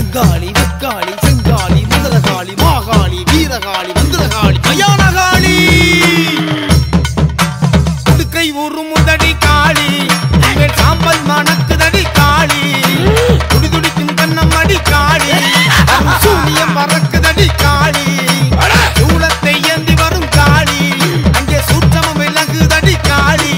அங்காளி வெக்காளி செங்காளி முதலகாளி மாகாளி வீரகாளி மந்திரகாளி மயானகாளி உடுக்கை உருமுதடி காளி இவன் சாம்பல் மணக்குதடி காளி துடிதுடிக்கும் கண்ணம் அடி காளி அருள் சூனியம் பறக்குதடி காளி சூளத்தை ஏந்தி வரும் காளி அங்கே சூற்றமும் விலகுதடி காளி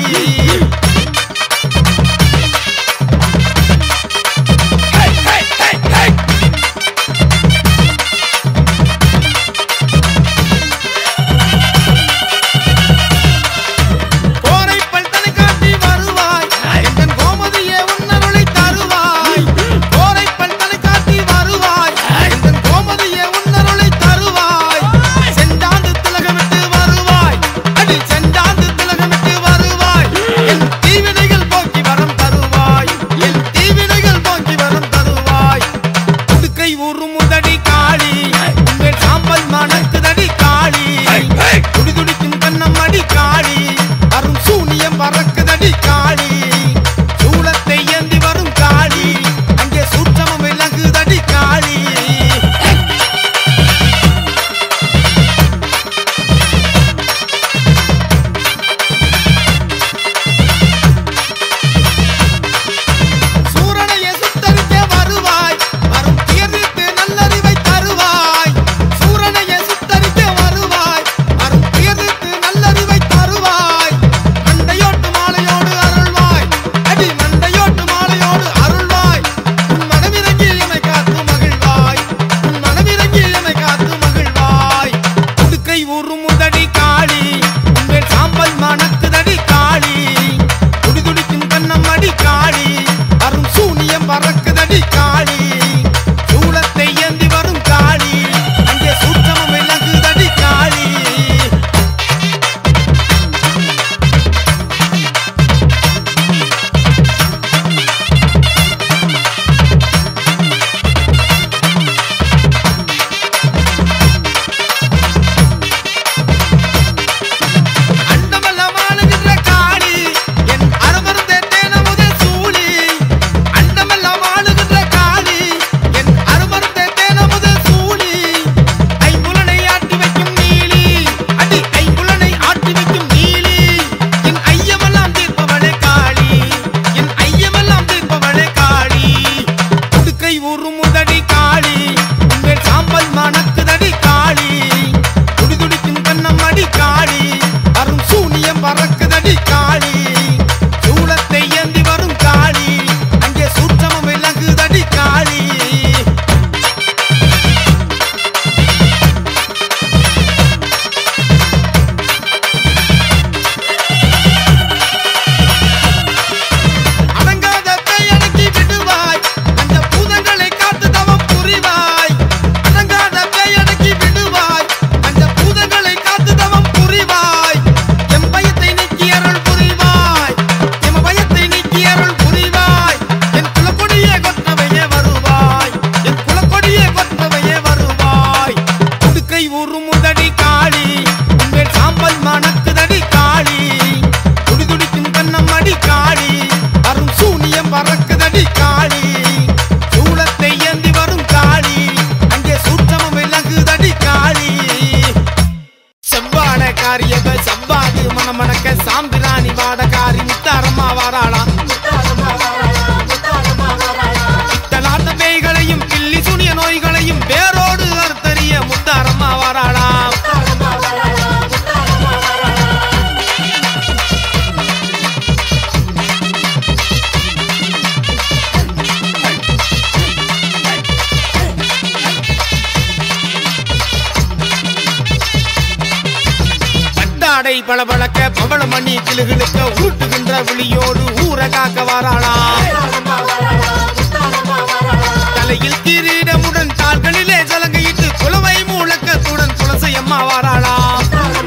போரை பல்தனை காட்டி வருவாய் என் கோமதியே உன்னருளை தருவாய் போரை பல்தனை காட்டி வருவாய் என் கோமதியே உன்னருளை தருவாய் செந்தாந்து திலகமிட்டு வருவாய் அடி செந்தாந்து திலகமிட்டு வருவாய் என் தீவினைகள் போக்கி வரம் தருவாய் என் தீவினைகள் போக்கி வரம் தருவாய் உடுக்கை உருமுதடி காளி உங்கள் சாம்பல் மணக்குதடி காளி துடிதுடிக்கும் கண்ணம் அடி காளி அரும் சூனியம் பறக்குதடி காளி சூளத்தை ஏந்தி வரும் காளி அங்கே சூற்றமும் விலகுதடி காளி சூரனையே சுட்டரிக்க வருவாய் வரும் தீர்த்து நல்லறிவை தருவாய் சூரனையே சுட்டரிக்க வருவாய் வரும் தீர்த்து நல்லறிவை தருவாய் மண்டையோட்டு மாலையோடு அருள்வாய் அடி மண்டையோட்டு மாலையோடு அருள்வாய் உன் மனமிறங்கி என்னை காத்து மகிழ்வாய் உன் மனமிறங்கி என்னை காத்து மகிழ்வாய் உடுக்கை உருமுதடி காளி உங்கள் சாம்பல் மணக்குதடி காளி துடிதுடிக்கும் கண்ணம் அடி காளி அரும் சூனியம் பறக்குதடி காளி சூளத்தை ஏந்தி வரும் காளி அங்கே சூற்றமும் விலகுதடி காளி அண்டமெல்லாம் ஆளுகின்ற காளி என் அருமருந்தே தேனமுதே சூளி அண்டமெல்லாம் ஆளுகின்ற காளி என் அருமருந்தே தேனமுதே சூளி ஐம்புலனை ஆட்டி வைக்கும் நீலி அடி ஐம்புலனை ஆட்டி வைக்கும் நீலி என் ஐயமெல்லாம் தீர்ப்பவளே காளி என் ஐயமெல்லாம் தீர்ப்பவளே காளி உடுக்கை உருமுதடி காளி உங்கள் சாம்பல் மணக்குதடி காளி துடிதுடிக்கும் கண்ணம் அடி காளி அரும் சூனியம் பறக்குதடி காளி சூளத்தை ஏந்தி வரும் காளி அங்கே சூற்றமும் விலகுதடி காளி அடங்காத பேயடக்கி விடுவாய் அந்த பூதங்களை காத்து தவம் புரிவாய் அடங்காத பேயடக்கி விடுவாய் அந்த பூதங்களை காத்து தவம் புரிவாய் எம் பயத்தை நீக்கி அருள் புரிவாய் எம் பயத்தை நீக்கி அருள் புரிவாய் என் குலக்கொடியே கொற்றவையே வருவாய் என் குலக்கொடியே கொற்றவையே வருவாய் உடுக்கை உருமுதடி காளி உங்கள் சாம்பல் மணக்குதடி காளி துடிதுடிக்கும் கண்ணம் அடி காளி அரும் சூனியம் பறக்குதடி காளி சூளத்தை ஏந்தி வரும் காளி அங்கே சூற்றமும் விலகுதடி காளி செவ்வாட காரியக செவ்வாது மணமணக்க சாம்பிராணி வாடகாரி முத்தாரம்மா வாராளாம் இத்தலாத்த பேய்களையும் கிள்ளி சுனிய நோய்களையும் வேரோடு அறுத்தறிய முத்தாரம்மா வாராளாம் பட்டாடை பளபளக்க பவளமணி கிளுகிழுக்க உருட்டுகின்ற விழியோடு ஊர காக்க வாராளாம் தலையில் கிரீடமுடன் கால்களிலே சலங்கையிட்டு குலவை மூலக்கத்துடன் துளசி அம்மா வாராளாம்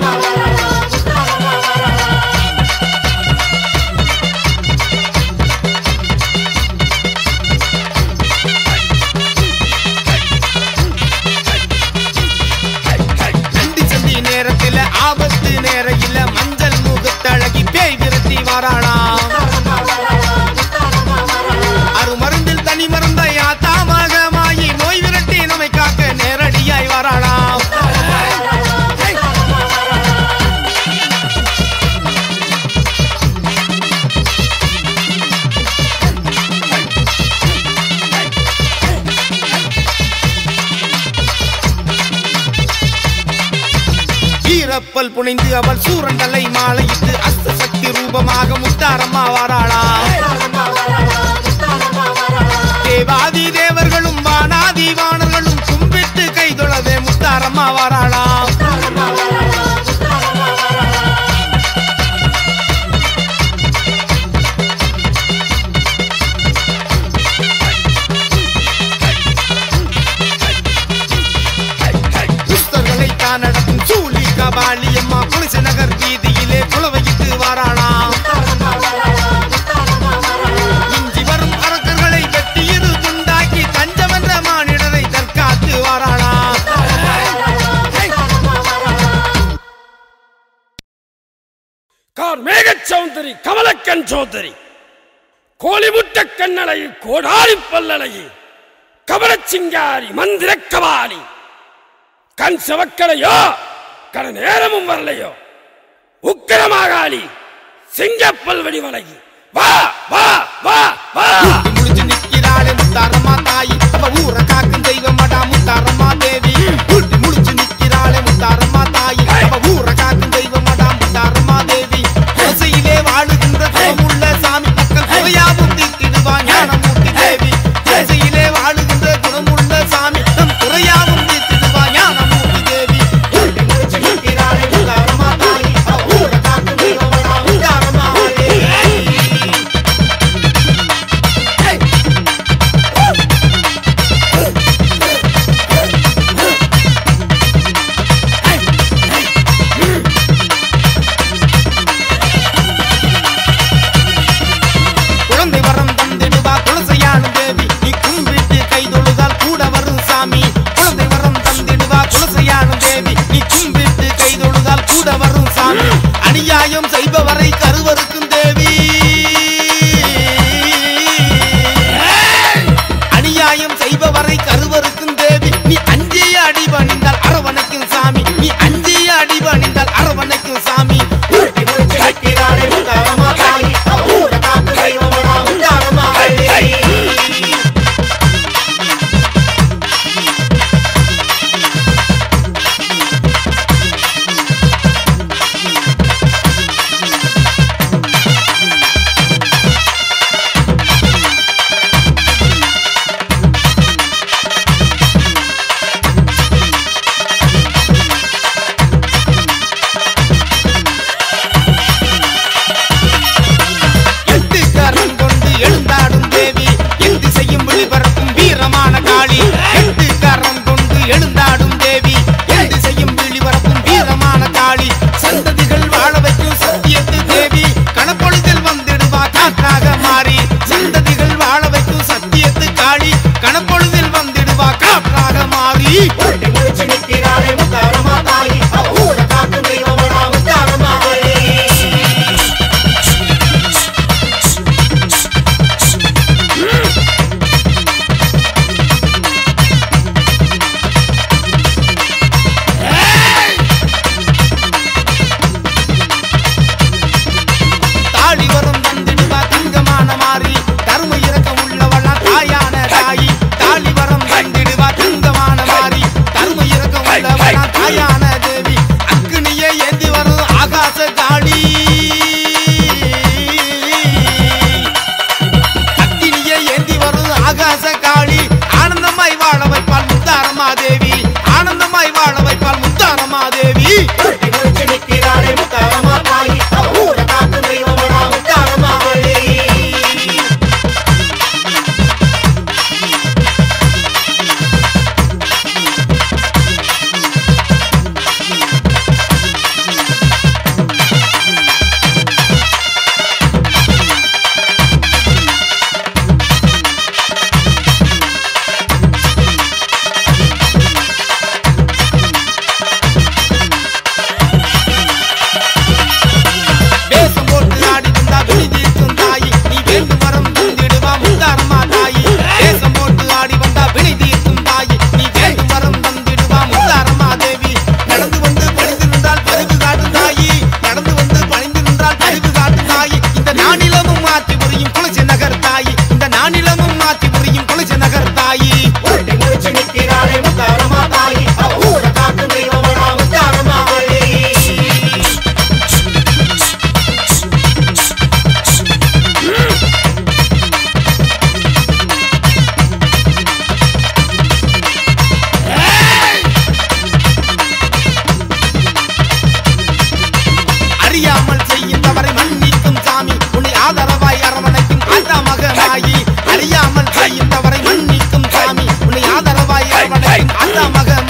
நந்தி சந்தி நேரத்தில ஆபத்து நேரையில மஞ்சள் முகத்தழகி பேய் விரட்டி வாராளாம் அருமருந்தில் தனி மருந்த யாத்தாமாக மாயி நோய் வீரப்பல் புனைந்து அவள் சூரண்டலை மாலையிட்டு அஸ்த சக்தி ரூபமாக முத்தாரம்மா வாராளாம் தேவாதி தேவர்களும் வானாதி வானர்களும் கும்பிட்டு கைதொழவே முத்தாரம்மா வாராளாம் புஸ்தர்களை தான் நடத்தும் சூலி கபாலி அம்மா புலிச நகர் வீதியிலே குளவையிட்டு வாராளாம் இஞ்சி வரும் அரக்கர்களை வெட்டி இரு துண்டாக்கி தஞ்சமென்ற மானிடரை தற்காத்து வாராளாம் கார்மேக சௌந்தரி கமலக்கண் சௌந்தரி கோழிமுட்ட கண்ணலை கோடாரி பல்லலை கபலச்சிங்காரி மந்திர கபாலி கண் சிவக்கலையோ கட நேரமும் வரலையோ உக்கிரமாகாளி சிங்கப்பல் வடிவலகி வா வா வா வா முடிச்சு நிக்கிறாளே முத்தாரம்மா தாயி அவ ஊரை காக்கும் தெய்வமடா முத்தாரம்மா தேவி ஊட்டி முடிச்சு நிக்கிறாளே முத்தாரம்மா தாயி அவ ஊரை காக்கும் தெய்வமடா முத்தாரம்மா தேவி குலசையிலே வாழுகின்ற குலமுள்ள சாமி மக்கள் குறையாவும் தீர்த்திடுவா ஞானமூர்த்தி தேவி குலசையிலே வாழுகின்ற குணமுள்ள சாமி நம் குறையாவும் தீர்த்திடுவா ஞானமூர்த்தி தேவி ஊட்டி முடிச்சு நிக்கிறாளே முத்தாரம்மா தாயி அவ ஊரை காக்கும் தெய்வமடா முத்தாரம்மா தேவி குழந்தை வரம் தந்திடுவா துளசையாளும் தேவி நீ கும்பிட்டு கை தொழுதால் கூட வரும் சாமி குழந்தை வரம் தந்திடுவா துளசையாளும் தேவி நீ கும்பிட்டு கை தொழுதால் கூட வரும் சாமி அநியாயம் செய்பவரை கருவருக்கும் தேவி அநியாயம் செய்பவரை கருவருக்கும் தேவி நீ அஞ்சிய அடிபணிந்தால் அரவணைக்கும் சாமி நீ அஞ்சிய அடிபணிந்தால் அரவணைக்கும் சாமி ஊட்டி முடிச்சு வைக்கிறாளே முத்தாரம்மா தாயி அவ ஊரை காக்கும் தெய்வமடா முத்தாரம்மா தேவி. எட்டு கரம் கொண்டு எழுந்தாடும் தேவி என் திசையும் விழிபரப்பும் வீரமான காளி எட்டு கரம் கொண்டு எழுந்தாடும் தேவி என் திசையும் விழிபரப்பும் வீரமான காளி சந்ததிகள் வாழ வைக்கும் சத்தியத்து தேவி கணப்பொழுதில் வந்திடுவா காற்றாக மாறி சந்ததிகள் வாழ வைக்கும் சத்தியத்து காளி கணப்பொழுதில் வந்திடுவா காற்றாக மாறி ஒட்டி முடிச்சு நிற்கிறாளே முத்தாரமா தாயி அவ ஊரை காக்கும் தெய்வமடா முத்தாரமா தேவி. ஏய்! அந்த மக